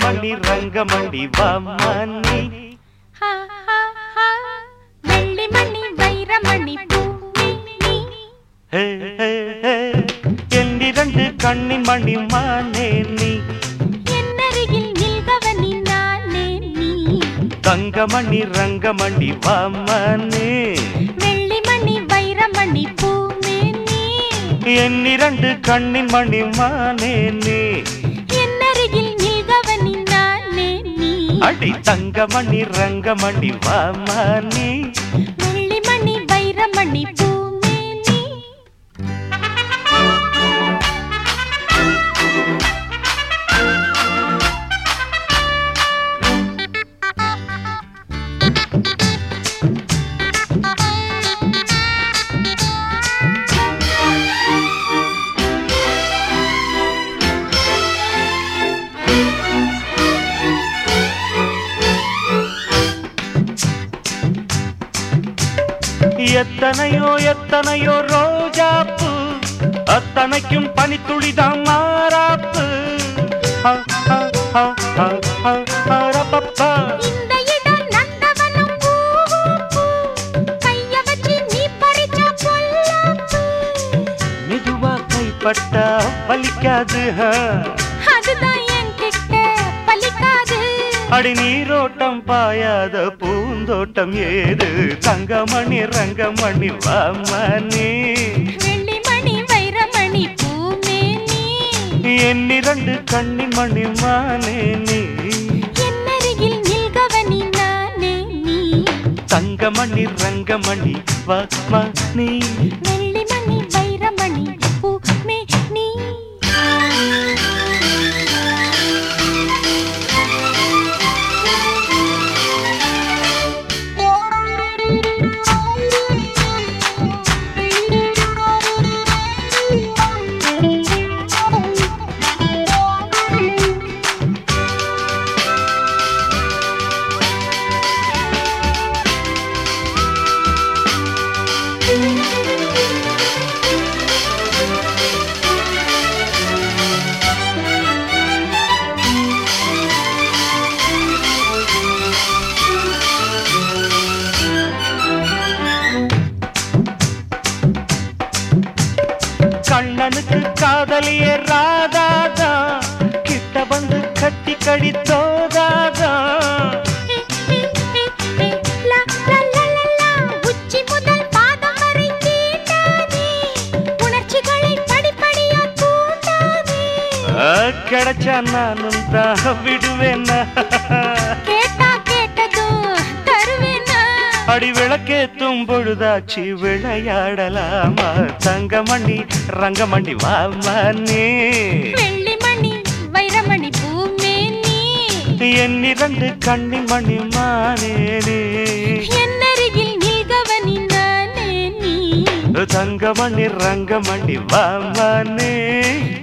தங்கமணி ரங்கமணி வாமணி ஹா, ஹா, ஹா. வெள்ளிமணி வைரமணி பூமி நீ ஹே, ஹே, ஹே. என்னிரண்டு கண்ணின் மணி மானே நீ என்னருகில் நில்கவனி நானே நீ தங்கமணி ரங்கமணி வாமணி வெள்ளிமணி வைரமணி பூமி நீ என்னிரண்டு கண்ணின் மணி மானே நீ என்னருகில் நில்கவனி நானே நீ அடி தங்கமணி ரங்கமணி வாமணி வெள்ளிமணி வைரமணி பூமி நீ எத்தனையோ எத்தனையோ ரோஜாப்பு அத்தனைக்கும் பனித்துளிதான் மாறாப்பு ஹ, ஹ, ஹ, ஹ, ஹ, ஹ, ரப்பப்பா. இந்த இடம் நந்தவனம் பூவும் பூ. கைய வச்சு நீ பறிச்சா பொல்லாப்பு. மெதுவா கைப்பட்டா வலிக்காது ஹ. அதுதான் என்கிட்ட பலிக்காது. அடி நீரோட்டம் பாயாத பூந்தோட்டம் ஏது தங்கமணி ரங்கமணி வாமணி வெள்ளிமணி வைரமணி பூமேனி. என்னிரண்டு கண்ணின் மணி மானே நீ என்னருகில் நில்கவனி நானே நீ. தங்கமணி ரங்கமணி வாமணி வெள்ளிமணி வைரமணி பூமேனி. கண்ணனுக்கு காதலிய ராதாதா கிட்ட வந்து கட்டி கடித்தோதாதா லா, லா, லா, லா, லா. உச்சி முதல் பாதம் வரை தீண்டாதே. உணர்ச்சிகளை படிப்படியா தூண்டாதே. கிடைச்சா நானும் தான் விடுவேன்னா கேட்டா கேட்டதும் தருவேனா? அடி விளக்கேத்தும் பொழுதாச்சு விளையாடலாமா தங்கமணி ரங்கமணி வாமனே வெள்ளிமணி வைரமணி பூமேனி. என்னிரண்டு கண்ணின் மணி மானேனே என்னருகில் நில்கவனி நானே நீ தங்கமணி ரங்கமணி வாமனே